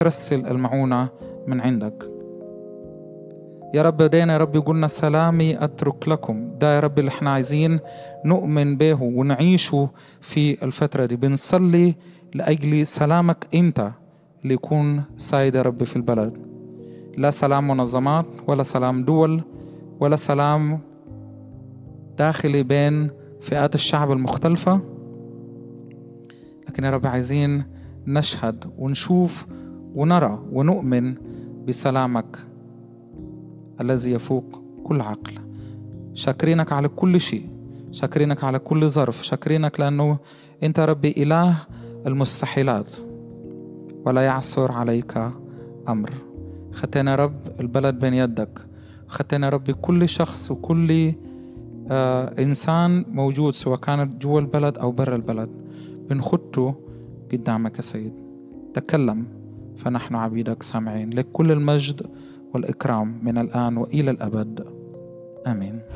رسل المعونة من عندك يا رب دينا يا رب قلنا سلامي أترك لكم ده يا رب اللي احنا عايزين نؤمن به ونعيشه في الفترة دي بنصلي لأجل سلامك أنت اللي يكون سايد يا رب في البلد لا سلام منظمات ولا سلام دول ولا سلام داخلي بين فئات الشعب المختلفة لكن يا رب عايزين نشهد ونشوف ونرى ونؤمن بسلامك الذي يفوق كل عقل شاكرينك على كل شيء شاكرينك على كل ظرف شاكرينك لأنه أنت ربي إله المستحيلات ولا يعثر عليك أمر خدتنا رب البلد بين يدك خدتنا ربي كل شخص وكل آه إنسان موجود سواء كانت جوا البلد أو برا البلد بنخطه قدامك يا سيد تكلم فنحن عبيدك سامعين لك كل المجد والإكرام من الآن وإلى الأبد آمين